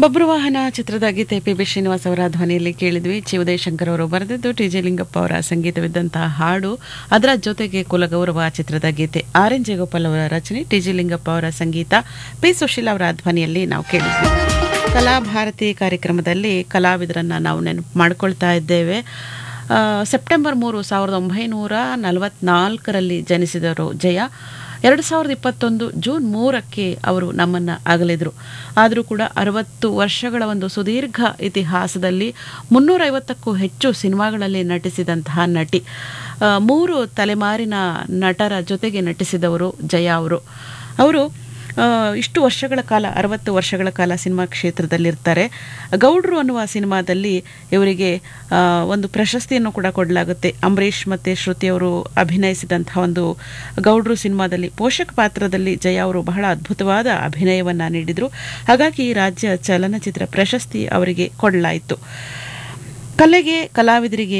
ಬಬ್ರುವಾಹನ ಚಿತ್ರದ ಗೀತೆ P B Srinivas ಅವರ ಧ್ವನಿಯಲ್ಲಿ ಕೇಳಿದ್ವಿ ಚಿ ಉದಯಶಂಕರ್ ಅವರು ಬರೆದಿದ್ದು ಟಿ ಜೆ ಲಿಂಗಪ್ಪ ಅವರ ಸಂಗೀತವಿದ್ದಂತಹ ಹಾಡು ಅದರ ಜೊತೆಗೆ ಕುಲಗೌರವ ಚಿತ್ರದ ಗೀತೆ ಆರ್ ಎನ್ ಜಯಗೋಪಾಲ್ ಅವರ ರಚನೆ ಟಿ ಜಿ ಲಿಂಗಪ್ಪ ಅವರ ಸಂಗೀತ ಪಿ ಸುಶೀಲ್ ಅವರ ಧ್ವನಿಯಲ್ಲಿ ನಾವು ಕೇಳಿದ್ವಿ ಕಲಾಭಾರತಿ ಕಾರ್ಯಕ್ರಮದಲ್ಲಿ ಕಲಾವಿದರನ್ನ ನಾವು ನೆನಪು ಮಾಡ್ಕೊಳ್ತಾ ಇದ್ದೇವೆ ಆ, ಸೆಪ್ಟೆಂಬರ್ ಮೂರು ಸಾವಿರದ ಒಂಬೈನೂರ ನಲವತ್ನಾಲ್ಕರಲ್ಲಿ ಜನಿಸಿದರು ಜಯ ಎರಡು ಸಾವಿರದ ಇಪ್ಪತ್ತೊಂದು ಜೂನ್ ಮೂರಕ್ಕೆ ಅವರು ನಮ್ಮನ್ನು ಅಗಲಿದರು ಆದರೂ ಕೂಡ ಅರವತ್ತು ವರ್ಷಗಳ ಒಂದು ಸುದೀರ್ಘ ಇತಿಹಾಸದಲ್ಲಿ ಮುನ್ನೂರೈವತ್ತಕ್ಕೂ ಹೆಚ್ಚು ಸಿನಿಮಾಗಳಲ್ಲಿ ನಟಿಸಿದಂತಹ ನಟಿ ಆ, ಮೂರು ತಲೆಮಾರಿನ ನಟರ ಜೊತೆಗೆ ನಟಿಸಿದವರು ಜಯ ಅವರು ಅವರು ಆ, ಇಷ್ಟು ವರ್ಷಗಳ ಕಾಲ ಅರವತ್ತು ವರ್ಷಗಳ ಕಾಲ ಸಿನಿಮಾ ಕ್ಷೇತ್ರದಲ್ಲಿರ್ತಾರೆ ಗೌಡ್ರು ಅನ್ನುವ ಸಿನಿಮಾದಲ್ಲಿ ಇವರಿಗೆ ಆ, ಒಂದು ಪ್ರಶಸ್ತಿಯನ್ನು ಕೂಡ ಕೊಡಲಾಗುತ್ತೆ ಅಂಬರೀಷ್ ಮತ್ತು ಶ್ರುತಿ ಅವರು ಅಭಿನಯಿಸಿದಂತಹ ಒಂದು ಗೌಡ್ರು ಸಿನಿಮಾದಲ್ಲಿ ಪೋಷಕ ಪಾತ್ರದಲ್ಲಿ ಜಯ ಅವರು ಬಹಳ ಅದ್ಭುತವಾದ ಅಭಿನಯವನ್ನು ನೀಡಿದರು ಹಾಗಾಗಿ ರಾಜ್ಯ ಚಲನಚಿತ್ರ ಪ್ರಶಸ್ತಿ ಅವರಿಗೆ ಕೊಡಲಾಯಿತು ಕಲೆಗೆ ಕಲಾವಿದರಿಗೆ